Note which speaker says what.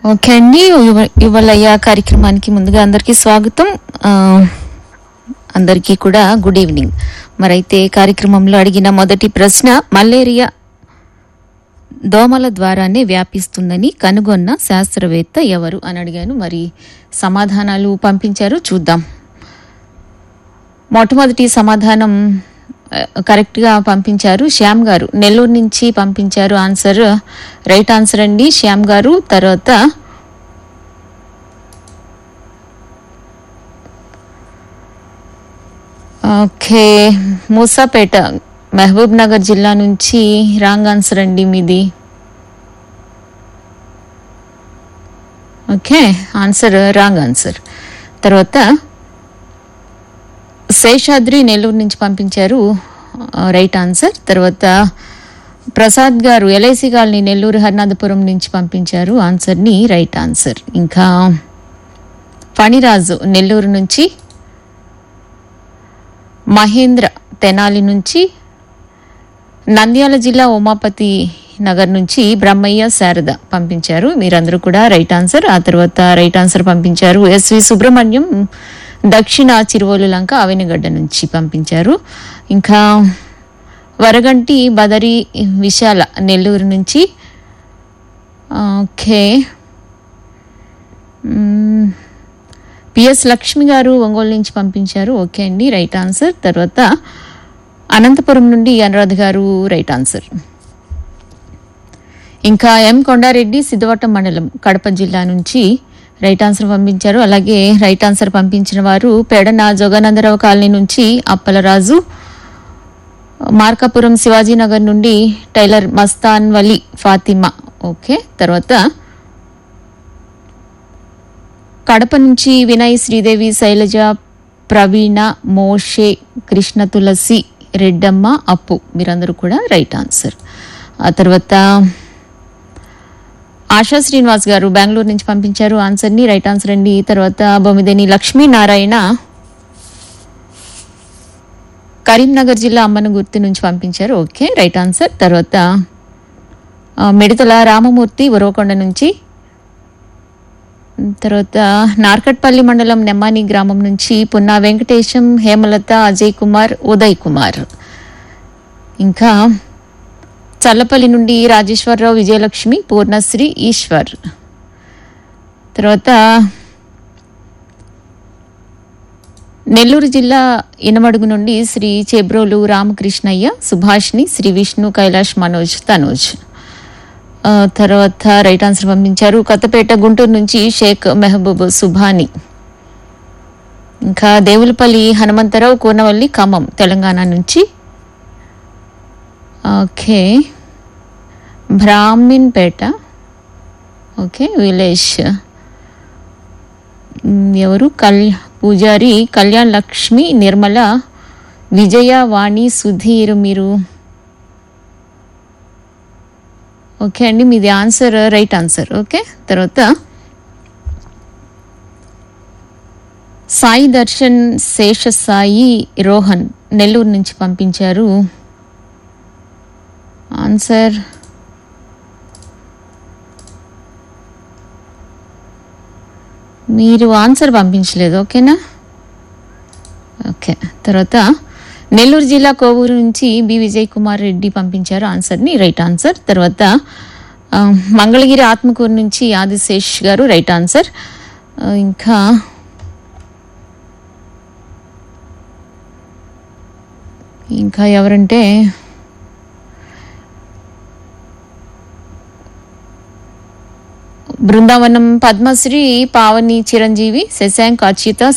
Speaker 1: Okay అండి యువ- యువలయ్య కార్యక్రమానికి ముందుగా అందరికీ స్వాగతం ఆ, అందరికీ కూడా గుడ్ ఈవినింగ్ మరైతే కార్యక్రమంలో అడిగిన మొదటి ప్రశ్న మలేరియా దోమల ద్వారానే వ్యాపిస్తుందని కనుగొన్న శాస్త్రవేత్త ఎవరు అని అడిగాను మరి సమాధానాలు పంపించారు చూద్దాం మొట్టమొదటి సమాధానం ఆ, కరెక్ట్గా పంపించారు శ్యామ్ గారు నెల్లూరు నుంచి పంపించారు ఆన్సర్ రైట్ ఆన్సర్ అండి శ్యామ్ గారు తర్వాత ఓకే మూసాపేట మహబూబ్ నగర్ జిల్లా నుంచి రాంగ్ ఆన్సర్ అండి మీది ఓకే ఆన్సర్ రాంగ్ ఆన్సర్ తర్వాత శేషాద్రి నెల్లూరు నుంచి పంపించారు ఆ, రైట్ ఆన్సర్ తర్వాత ప్రసాద్ గారు ఎల్ఐసి కాలనీ నెల్లూరు హర్నాథపురం నుంచి పంపించారు ఆన్సర్ని రైట్ ఆన్సర్ ఇంకా ఫణిరాజు నెల్లూరు నుంచి మహేంద్ర తెనాలి నుంచి నంద్యాల జిల్లా ఉమాపతి నగర్ నుంచి బ్రహ్మయ్య శారద పంపించారు మీరందరూ కూడా రైట్ ఆన్సర్ ఆ తర్వాత రైట్ ఆన్సర్ పంపించారు ఎస్వి సుబ్రహ్మణ్యం దక్షిణ చిరువోలు లంక ఆవినగడ్డ నుంచి పంపించారు ఇంకా వరగంటి బదరి విశాల నెల్లూరు నుంచి ఓకే మ్మ్. పిఎస్ లక్ష్మి గారు ఒంగోలు నుంచి పంపించారు ఓకే అండి రైట్ ఆన్సర్ తర్వాత అనంతపురం నుండి అనురాధ గారు రైట్ ఆన్సర్ ఇంకా ఎం కొండారెడ్డి సిద్ధవటం మండలం కడప జిల్లా నుంచి రైట్ ఆన్సర్ పంపించారు అలాగే రైట్ ఆన్సర్ పంపించిన వారు పెడన జోగానందరావు కాలనీ నుంచి అప్పలరాజు మార్కాపురం శివాజీనగర్ నుండి టైలర్ మస్తాన్ వలి ఫాతిమా ఓకే తర్వాత కడప నుంచి వినయ్ శ్రీదేవి శైలజ ప్రవీణ మోషే కృష్ణ తులసి రెడ్డమ్మ అప్పు మీరందరూ కూడా రైట్ ఆన్సర్ ఆ తర్వాత ఆశా శ్రీనివాస్ గారు బెంగళూరు నుంచి పంపించారు ఆన్సర్ని రైట్ ఆన్సర్ అండి తర్వాత బొమ్మిదేని లక్ష్మీనారాయణ కరీంనగర్ జిల్లా అమ్మను గుర్తు నుంచి పంపించారు ఓకే రైట్ ఆన్సర్ తర్వాత ఆ, మిడతల రామమూర్తి ఉరవకొండ నుంచి తర్వాత నార్కట్పల్లి మండలం నెమ్మాని గ్రామం నుంచి పున్నా వెంకటేశం హేమలత అజయ్ కుమార్ ఉదయ్ కుమార్ ఇంకా చల్లపల్లి నుండి రాజేశ్వరరావు విజయలక్ష్మి పూర్ణశ్రీ ఈశ్వర్ తర్వాత నెల్లూరు జిల్లా ఇనమడుగు నుండి శ్రీ చెబ్రోలు రామకృష్ణయ్య సుభాష్ని శ్రీ విష్ణు కైలాష్ మనోజ్ తనోజ్ ఆ, తర్వాత రైట్ ఆన్సర్ పంపించారు కొత్తపేట గుంటూరు నుంచి షేక్ మెహబూబ్ సుభాని ఇంకా దేవులపల్లి హనుమంతరావు కూనవల్లి ఖమ్మం తెలంగాణ నుంచి ఓకే బ్రాహ్మిన్పేట ఓకే విలేజ్ మ్, ఎవరు కల్ పూజారి కళ్యాణ్ లక్ష్మి నిర్మల విజయ వాణి సుధీర్ మీరు ఓకే అండి మీది ఆన్సర్ రైట్ ఆన్సర్ ఓకే తర్వాత సాయి దర్శన్ శేష సాయి రోహన్ నెల్లూరు నుంచి పంపించారు ఆన్సర్ మీరు ఆన్సర్ పంపించలేదు ఓకేనా ఓకే తర్వాత నెల్లూరు జిల్లా కోవూరు నుంచి బి విజయ్ కుమార్ రెడ్డి పంపించారు ఆన్సర్ని రైట్ ఆన్సర్ తర్వాత ఆ, మంగళగిరి ఆత్మకూరు నుంచి ఆదిశేష్ గారు రైట్ ఆన్సర్ ఆ, ఇంకా ఇంకా ఎవరంటే బృందావనం పద్మశ్రీ పావని చిరంజీవి శశాంక్ అచ్యుత